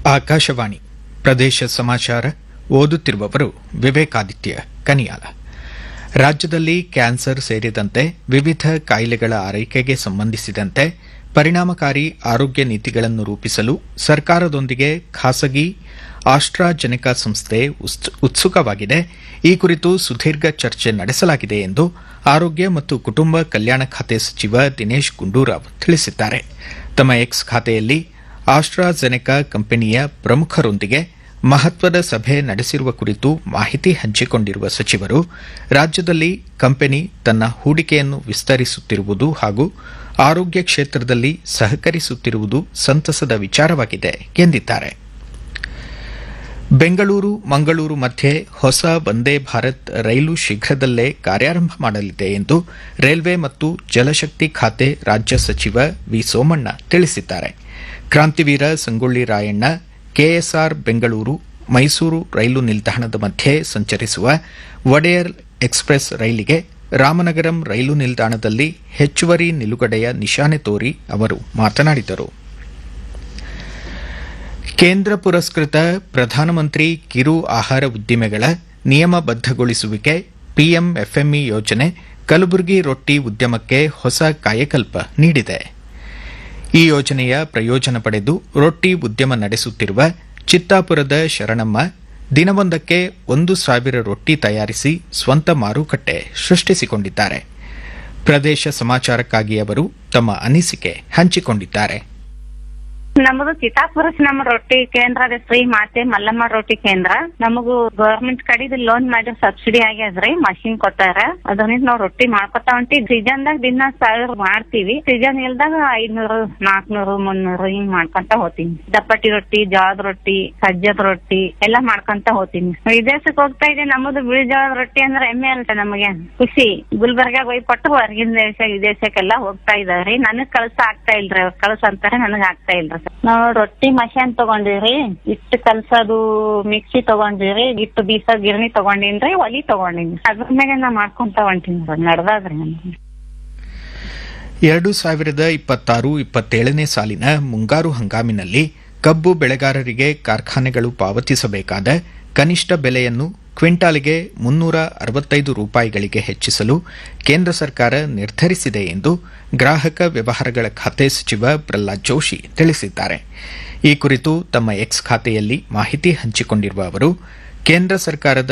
ಆಕಾಶವಾಣಿ ಪ್ರದೇಶ ಸಮಾಚಾರ ಓದುತ್ತಿರುವವರು ವಿವೇಕಾದಿತ್ಯ ಕನಿಯಾಲ ರಾಜ್ಯದಲ್ಲಿ ಕ್ಯಾನ್ಸರ್ ಸೇರಿದಂತೆ ವಿವಿಧ ಕಾಯಿಲೆಗಳ ಆರೈಕೆಗೆ ಸಂಬಂಧಿಸಿದಂತೆ ಪರಿಣಾಮಕಾರಿ ಆರೋಗ್ಯ ನೀತಿಗಳನ್ನು ರೂಪಿಸಲು ಸರ್ಕಾರದೊಂದಿಗೆ ಖಾಸಗಿ ಆಸ್ಟ್ರಾಜೆನೆಕಾ ಸಂಸ್ಥೆ ಉತ್ಸುಕವಾಗಿದೆ ಈ ಕುರಿತು ಸುದೀರ್ಘ ಚರ್ಚೆ ನಡೆಸಲಾಗಿದೆ ಎಂದು ಆರೋಗ್ಯ ಮತ್ತು ಕುಟುಂಬ ಕಲ್ಯಾಣ ಖಾತೆ ಸಚಿವ ದಿನೇಶ್ ಗುಂಡೂರಾವ್ ತಿಳಿಸಿದ್ದಾರೆ ತಮ್ಮ ಎಕ್ಸ್ ಖಾತೆಯಲ್ಲಿ ಆಸ್ಟ್ರಾಜೆನೆಕಾ ಕಂಪನಿಯ ಪ್ರಮುಖರೊಂದಿಗೆ ಮಹತ್ವದ ಸಭೆ ನಡೆಸಿರುವ ಕುರಿತು ಮಾಹಿತಿ ಹಂಚಿಕೊಂಡಿರುವ ಸಚಿವರು ರಾಜ್ಯದಲ್ಲಿ ಕಂಪನಿ ತನ್ನ ಹೂಡಿಕೆಯನ್ನು ವಿಸ್ತರಿಸುತ್ತಿರುವುದು ಹಾಗೂ ಆರೋಗ್ಯ ಕ್ಷೇತ್ರದಲ್ಲಿ ಸಹಕರಿಸುತ್ತಿರುವುದು ಸಂತಸದ ವಿಚಾರವಾಗಿದೆ ಎಂದಿದ್ದಾರೆ ಬೆಂಗಳೂರು ಮಂಗಳೂರು ಮಧ್ಯೆ ಹೊಸ ವಂದೇ ಭಾರತ್ ರೈಲು ಶೀಘ್ರದಲ್ಲೇ ಕಾರ್ಯಾರಂಭ ಮಾಡಲಿದೆ ಎಂದು ರೈಲ್ವೆ ಮತ್ತು ಜಲಶಕ್ತಿ ಖಾತೆ ರಾಜ್ಯ ಸಚಿವ ವಿ ಸೋಮಣ್ಣ ತಿಳಿಸಿದ್ದಾರೆ ಕ್ರಾಂತಿವೀರ ಸಂಗೊಳ್ಳಿ ರಾಯಣ್ಣ ಕೆಎಸ್ಆರ್ ಬೆಂಗಳೂರು ಮೈಸೂರು ರೈಲು ನಿಲ್ದಾಣದ ಮಧ್ಯೆ ಸಂಚರಿಸುವ ಒಡೆಯರ್ ಎಕ್ಸ್ಪ್ರೆಸ್ ರೈಲಿಗೆ ರಾಮನಗರಂ ರೈಲು ನಿಲ್ದಾಣದಲ್ಲಿ ಹೆಚ್ಚುವರಿ ನಿಲುಗಡೆಯ ನಿಶಾನೆ ತೋರಿ ಅವರು ಮಾತನಾಡಿದರು ಕೇಂದ್ರ ಪುರಸ್ಕೃತ ಪ್ರಧಾನಮಂತ್ರಿ ಕಿರು ಆಹಾರ ಉದ್ದಿಮೆಗಳ ನಿಯಮಬದ್ದಗೊಳಿಸುವಿಕೆ ಪಿಎಂಎಫ್ಎಂಇ ಯೋಜನೆ ಕಲಬುರಗಿ ರೊಟ್ಟಿ ಉದ್ಯಮಕ್ಕೆ ಹೊಸ ಕಾಯಕಲ್ಪ ನೀಡಿದೆ ಈ ಯೋಜನೆಯ ಪ್ರಯೋಜನ ಪಡೆದು ರೊಟ್ಟಿ ಉದ್ಯಮ ನಡೆಸುತ್ತಿರುವ ಚಿತ್ತಾಪುರದ ಶರಣಮ್ಮ ದಿನವೊಂದಕ್ಕೆ ಒಂದು ಸಾವಿರ ರೊಟ್ಟಿ ತಯಾರಿಸಿ ಸ್ವಂತ ಮಾರುಕಟ್ಟೆ ಸೃಷ್ಟಿಸಿಕೊಂಡಿದ್ದಾರೆ ಪ್ರದೇಶ ಸಮಾಚಾರಕ್ಕಾಗಿ ಅವರು ತಮ್ಮ ಅನಿಸಿಕೆ ಹಂಚಿಕೊಂಡಿದ್ದಾರೆ ನಮ್ಮದು ಚಿತ್ತಾಪುರ ನಮ್ಮ ರೊಟ್ಟಿ ಕೇಂದ್ರ ರೀ ಶ್ರೀ ಮಾತೆ ಮಲ್ಲಮ್ಮ ರೊಟ್ಟಿ ಕೇಂದ್ರ ನಮಗೂ ಗವರ್ಮೆಂಟ್ ಕಡೆದು ಲೋನ್ ಮಾಡಿ ಸಬ್ಸಿಡಿ ಆಗ್ಯದ್ರಿ ಮಷಿನ್ ಕೊಟ್ಟಾರ ಅದರಿಂದ ನಾವ್ ರೊಟ್ಟಿ ಮಾಡ್ಕೊತಾ ಹೊಂಟಿ ಸೀಸನ್ ದಾಗ ದಿನ ಸಾವಿರ ಮಾಡ್ತೀವಿ ಸೀಸನ್ ಇಲ್ದಾಗ ಐದ್ನೂರು ನಾಲ್ಕನೂರು ಮುನ್ನೂರು ಹಿಂಗ್ ಮಾಡ್ಕೊಂತ ಹೋಗ್ತೀನಿ ದಪ್ಪಟ್ಟಿ ರೊಟ್ಟಿ ಜೋಳದ ರೊಟ್ಟಿ ಸಜ್ಜದ ರೊಟ್ಟಿ ಎಲ್ಲಾ ಮಾಡ್ಕೊಂತ ಹೋಗ್ತೀನಿ ವಿದೇಶಕ್ಕೆ ಹೋಗ್ತಾ ಇದೆ ನಮ್ಮದು ಬಿಳಿ ಜೋಳದ ರೊಟ್ಟಿ ಅಂದ್ರೆ ಹೆಮ್ಮೆ ಅಲ್ಟ ನಮಗೆ ಖುಷಿ ಗುಲ್ಬರ್ಗಾಗ ಒಯ್ಕೊಟ್ಟು ಹೊರಗಿನ ದೇಶ ವಿದೇಶಕ್ಕೆಲ್ಲ ಹೋಗ್ತಾ ಇದಾವ್ರಿ ನನಗ್ ಕಳ್ಸ ಆಗ್ತಾ ಇಲ್ರಿ ಅವ್ರ ಕಳ್ಸ ಅಂತಾರೆ ನನಗ್ ಆಗ್ತಾ ಇಲ್ರಿ ನಾವು ರೊಟ್ಟಿ ಮಷಾನ್ ತಗೊಂಡಿವ್ರಿ ಹಿಟ್ಟು ಕಲ್ಸೋದು ಮಿಕ್ಸಿ ತಗೊಂಡಿವ್ರಿ ಹಿಟ್ಟು ಬೀಸೋ ಗಿರಣಿ ತಗೊಂಡಿನ್ರಿ ಒಲಿ ತಗೊಂಡಿನಿ ಅದ್ರ ಮೇಲೆ ನಾ ಮಾಡ್ಕೊಂತ ಹೊಂಟೀನಿ ನಡ್ದಾದ್ರಿ ನಮ್ಗೆ ಎರಡು ಸಾವಿರದ ಇಪ್ಪತ್ತಾರು ಇಪ್ಪತ್ತೇಳನೇ ಸಾಲಿನ ಮುಂಗಾರು ಹಂಗಾಮಿನಲ್ಲಿ ಕಬ್ಬು ಬೆಳೆಗಾರರಿಗೆ ಕಾರ್ಖಾನೆಗಳು ಪಾವತಿಸಬೇಕಾದ ಕನಿಷ್ಠ ಬೆಲೆಯನ್ನು ಕ್ವಿಂಟಾಲ್ಗೆ ಮುನ್ನೂರ ಅರವತ್ತೈದು ರೂಪಾಯಿಗಳಿಗೆ ಹೆಚ್ಚಿಸಲು ಕೇಂದ್ರ ಸರ್ಕಾರ ನಿರ್ಧರಿಸಿದೆ ಎಂದು ಗ್ರಾಹಕ ವ್ಯವಹಾರಗಳ ಖಾತೆ ಸಚಿವ ಪ್ರಹ್ಲಾದ್ ಜೋಶಿ ತಿಳಿಸಿದ್ದಾರೆ ಈ ಕುರಿತು ತಮ್ಮ ಎಕ್ಸ್ ಖಾತೆಯಲ್ಲಿ ಮಾಹಿತಿ ಹಂಚಿಕೊಂಡಿರುವ ಅವರು ಕೇಂದ್ರ ಸರ್ಕಾರದ